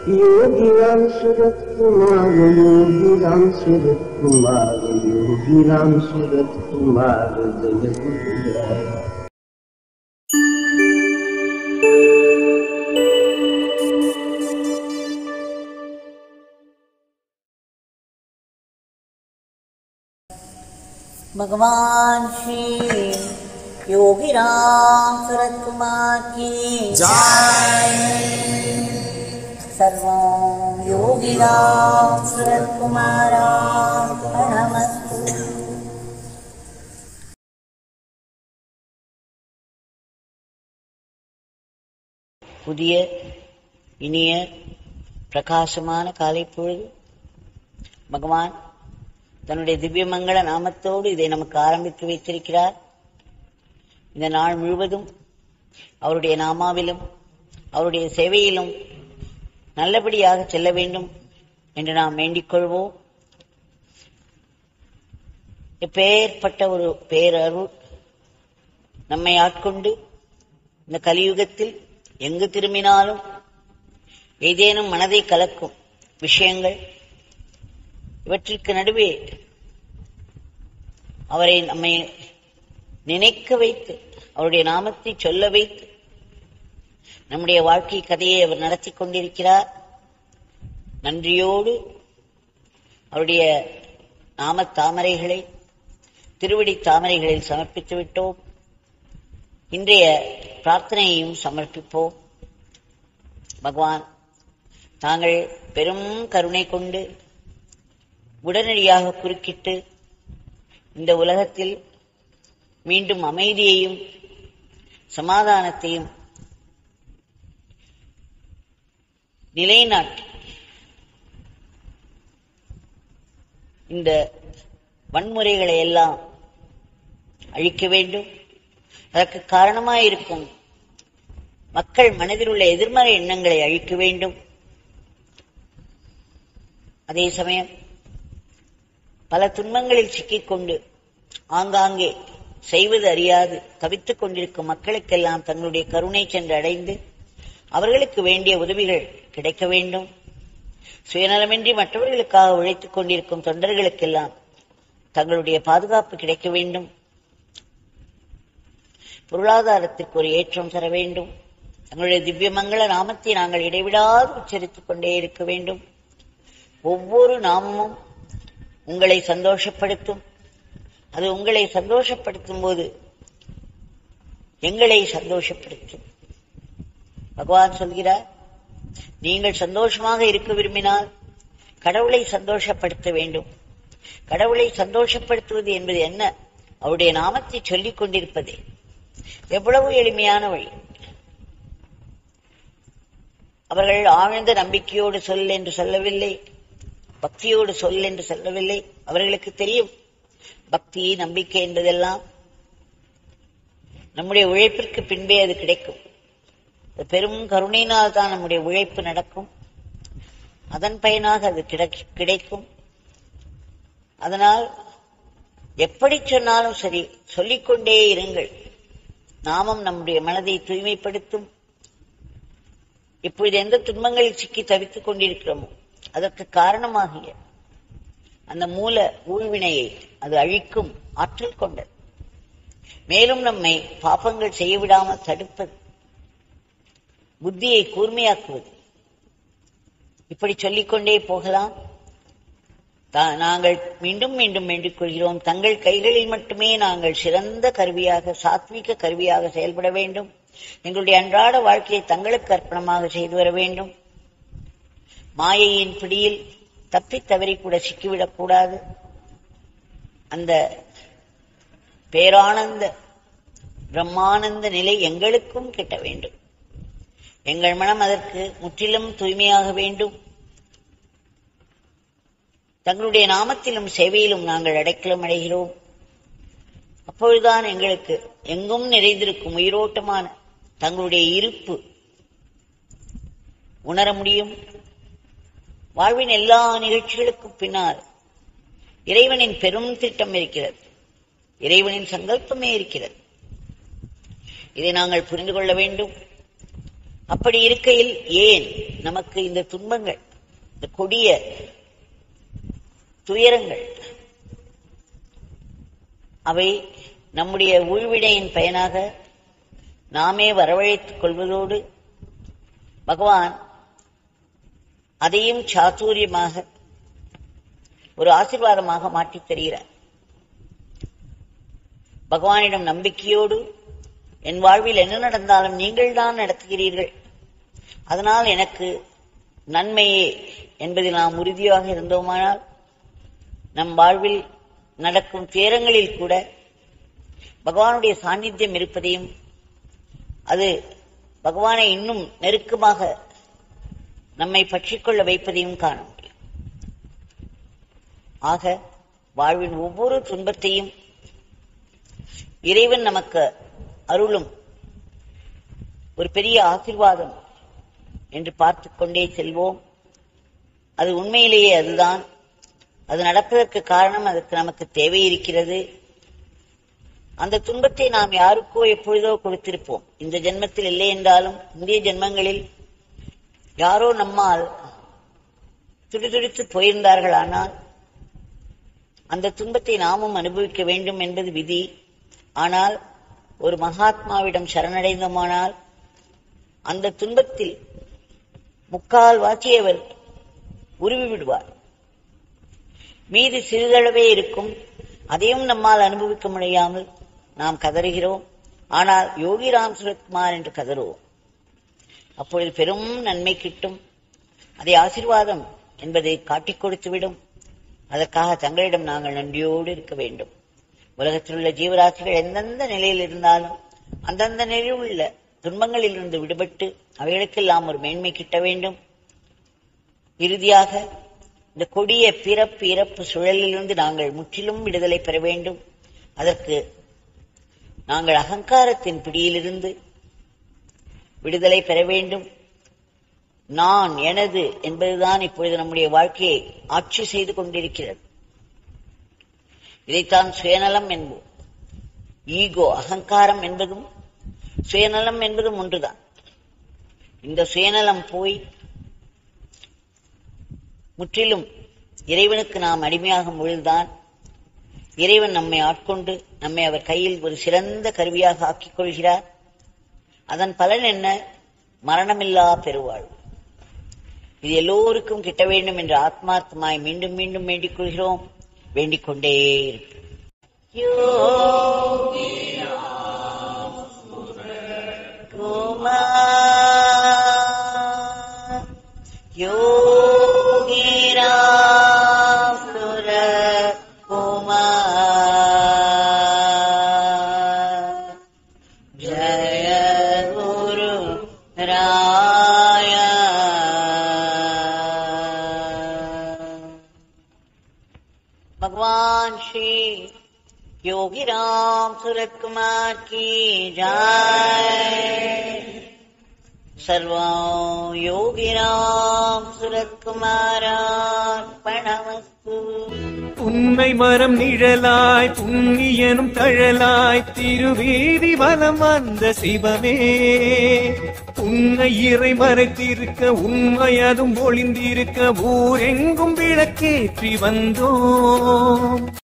योगी राम सूरत कुमार योगी राम सूरत कुमार योगी राम सूरत कुमार जय गुरुदेव भगवान श्री योगी राम सूरत कुमार की सर्वं योगी राम सूरत कुमारार्पणमस्तु புதிய இனிய பிரகாசமான காலை பொழுது பகவான் தன்னுடைய திவ்யமங்கள நாமத்தோடு இதை நமக்கு ஆரம்பித்து வைத்திருக்கிறார் இந்த நாள் முழுவதும் அவருடைய நாமாவிலும் அவருடைய சேவையிலும் நல்லபடியாக செல்ல வேண்டும் என்று நாம் வேண்டிக் கொள்வோம் எப்பேற்பட்ட ஒரு பேரருள் நம்மை ஆட்கொண்டு இந்த கலியுகத்தில் எங்கு திரும்பினாலும் ஏதேனும் மனதை கலக்கும் விஷயங்கள் இவற்றிற்கு நடுவே அவரை நம்மை நினைக்க வைத்து அவருடைய நாமத்தை சொல்ல வைத்து நம்முடைய வாழ்க்கை கதையை அவர் நடத்தி கொண்டிருக்கிறார் நன்றியோடு அவருடைய நாம தாமரைகளை திருவடி தாமரைகளில் சமர்ப்பித்து விட்டோம் இன்றைய பிரார்த்தனையையும் சமர்ப்பிப்போம் பகவான் தாங்கள் பெரும் கருணை கொண்டு உடனடியாக குறுக்கிட்டு இந்த உலகத்தில் மீண்டும் அமைதியையும் சமாதானத்தையும் நிலைநாட்டி இந்த வன்முறைகளை எல்லாம் அழிக்க வேண்டும் அதற்கு காரணமாயிருக்கும் மக்கள் மனதில் உள்ள எதிர்மறை எண்ணங்களை அழிக்க வேண்டும் அதே சமயம் பல துன்பங்களில் சிக்கிக்கொண்டு ஆங்காங்கே செய்வது அறியாது தவித்துக் கொண்டிருக்கும் மக்களுக்கெல்லாம் தங்களுடைய கருணை சென்று அடைந்து அவர்களுக்கு வேண்டிய உதவிகள் கிடைக்க வேண்டும் சுயநலமின்றி மற்றவர்களுக்காக உழைத்துக் கொண்டிருக்கும் தொண்டர்களுக்கெல்லாம் தங்களுடைய பாதுகாப்பு கிடைக்க வேண்டும் பொருளாதாரத்திற்கு ஒரு ஏற்றம் தர வேண்டும் தங்களுடைய திவ்யமங்கள நாமத்தை நாங்கள் இடைவிடாது உச்சரித்துக் கொண்டே இருக்க வேண்டும் ஒவ்வொரு நாமமும் உங்களை சந்தோஷப்படுத்தும் அது உங்களை சந்தோஷப்படுத்தும் போது எங்களை சந்தோஷப்படுத்தும் பகவான் சொல்கிறார் நீங்கள் சந்தோஷமாக இருக்க விரும்பினால் கடவுளை சந்தோஷப்படுத்த வேண்டும் கடவுளை சந்தோஷப்படுத்துவது என்பது என்ன அவருடைய நாமத்தை சொல்லிக் கொண்டிருப்பதே எவ்வளவு எளிமையான வழி அவர்கள் ஆழ்ந்த நம்பிக்கையோடு சொல் என்று சொல்லவில்லை பக்தியோடு சொல் என்று சொல்லவில்லை அவர்களுக்கு தெரியும் பக்தி நம்பிக்கை என்பதெல்லாம் நம்முடைய உழைப்பிற்கு பின்பே அது கிடைக்கும் அது பெரும் கருணையினால் தான் நம்முடைய உழைப்பு நடக்கும் அதன் பயனாக அது கிடை- கிடைக்கும் அதனால் எப்படி சொன்னாலும் சரி சொல்லிக்கொண்டே இருங்கள் நாமம் நம்முடைய மனதை தூய்மைப்படுத்தும் இப்பொழுது எந்த துன்பங்களில் சிக்கி தவித்துக் கொண்டிருக்கிறோமோ அதற்கு காரணமாகிய அந்த மூல ஊழ்வினையை அது அழிக்கும் ஆற்றல் கொண்டது மேலும் நம்மை பாப்பங்கள் செய்ய விடாமல் தடுப்பது புத்தியை கூர்மையாக்குவது இப்படி சொல்லிக்கொண்டே போகலாம் தா- நாங்கள் மீண்டும் மீண்டும் வேண்டிக் கொள்கிறோம் தங்கள் கைகளில் மட்டுமே நாங்கள் சிறந்த கருவியாக சாத்விக கருவியாக செயல்பட வேண்டும் எங்களுடைய அன்றாட வாழ்க்கையை தங்களுக்கு அர்ப்பணமாக செய்து வர வேண்டும் மாயையின் பிடியில் தப்பித் தவறி கூட சிக்கிவிடக் கூடாது அந்த பேரானந்த பிரம்மானந்த நிலை எங்களுக்கும் கிட்ட வேண்டும் எங்கள் மனம் அதற்கு முற்றிலும் தூய்மையாக வேண்டும் தங்களுடைய நாமத்திலும் சேவையிலும் நாங்கள் அடைக்கலம் அடைகிறோம் அப்பொழுதுதான் எங்களுக்கு எங்கும் நிறைந்திருக்கும் உயிரோட்டமான தங்களுடைய இருப்பு உணர முடியும் வாழ்வின் எல்லா நிகழ்ச்சிகளுக்கும் பின்னால் இறைவனின் பெரும் திட்டம் இருக்கிறது இறைவனின் சங்கல்பமே இருக்கிறது இதை நாங்கள் புரிந்து கொள்ள வேண்டும் அப்படி இருக்கையில் ஏன் நமக்கு இந்த துன்பங்கள் இந்த கொடிய துயரங்கள் அவை நம்முடைய உள்வினையின் பயனாக நாமே வரவழைத்துக் கொள்வதோடு பகவான் அதையும் சாத்துரியமாக ஒரு ஆசீர்வாதமாக மாற்றித் தருகிறார் பகவானிடம் நம்பிக்கையோடு என் வாழ்வில் என்ன நடந்தாலும் நீங்கள் தான் நடத்துகிறீர்கள் அதனால் எனக்கு நன்மையே என்பதில் நாம் உறுதியாக இருந்தோமானால் நம் வாழ்வில் நடக்கும் துயரங்களில் கூட பகவானுடைய சாநித்தியம் இருப்பதையும் அது பகவானை இன்னும் நெருக்கமாக நம்மை பற்றிக்கொள்ள வைப்பதையும் காண முடியும் ஆக வாழ்வின் ஒவ்வொரு துன்பத்தையும் இறைவன் நமக்கு அருளும் ஒரு பெரிய ஆசீர்வாதம் என்று பார்த்துக் கொண்டே செல்வோம் அது உண்மையிலேயே அதுதான் அது நடப்பதற்கு காரணம் அதற்கு நமக்கு தேவை இருக்கிறது அந்த துன்பத்தை நாம் யாருக்கோ எப்பொழுதோ கொடுத்திருப்போம் இந்த ஜென்மத்தில் இல்லை என்றாலும் இந்திய ஜென்மங்களில் யாரோ நம்மால் துடிதுடித்து போயிருந்தார்கள் ஆனால் அந்த துன்பத்தை நாமும் அனுபவிக்க வேண்டும் என்பது விதி ஆனால் ஒரு மகாத்மாவிடம் சரணடைந்தோமானால் அந்த துன்பத்தில் முக்கால் வாசியவர் உருவி விடுவார் மீது சிறிதளவே இருக்கும் அதையும் நம்மால் அனுபவிக்க முடியாமல் நாம் கதறுகிறோம் ஆனால் யோகிராம் சுரத்குமார் என்று கதறுவோம் அப்பொழுது பெரும் நன்மை கிட்டும் அதை ஆசீர்வாதம் என்பதை காட்டிக் கொடுத்துவிடும் அதற்காக தங்களிடம் நாங்கள் நன்றியோடு இருக்க வேண்டும் உலகத்தில் உள்ள ஜீவராசிகள் எந்தெந்த நிலையில் இருந்தாலும் அந்தந்த நிலையில் உள்ள துன்பங்களில் இருந்து விடுபட்டு அவைகளுக்கெல்லாம் ஒரு மேன்மை கிட்ட வேண்டும் இறுதியாக இந்த கொடிய பிறப்பு இறப்பு சுழலிலிருந்து நாங்கள் முற்றிலும் விடுதலை பெற வேண்டும் அதற்கு நாங்கள் அகங்காரத்தின் பிடியிலிருந்து விடுதலை பெற வேண்டும் நான் எனது என்பதுதான் இப்பொழுது நம்முடைய வாழ்க்கையை ஆட்சி செய்து கொண்டிருக்கிறது இதைத்தான் சுயநலம் என்போம் ஈகோ அகங்காரம் என்பதும் சுயநலம் என்பதும் ஒன்றுதான் இந்த சுயநலம் போய் முற்றிலும் இறைவனுக்கு நாம் அடிமையாகும் பொழுதுதான் இறைவன் நம்மை ஆட்கொண்டு நம்மை அவர் கையில் ஒரு சிறந்த கருவியாக ஆக்கிக் கொள்கிறார் அதன் பலன் என்ன மரணமில்லா பெருவாழ்வு இது எல்லோருக்கும் கிட்ட வேண்டும் என்று ஆத்மார்த்தமாய் மீண்டும் மீண்டும் வேண்டிக் கொள்கிறோம் வேண்டிக் கொண்டே இருப்போம் குமார் யோகிராம் சுர குமார் ஜய குரு ராய भगवान श्री योगी राम सूरत कुमार की जय सर्वं योगी राम सूरत कुमारार्पणमस्तु உண்மை மரம் நிழலாய் புண்ணியனும் தழலாய் திருவீதி வலம் வந்த சிவமே உன்னை இறை மறைத்திருக்க உண்மை அதும் ஒளிந்திருக்க ஊரெங்கும் விளக்கேற்றி வந்தோம்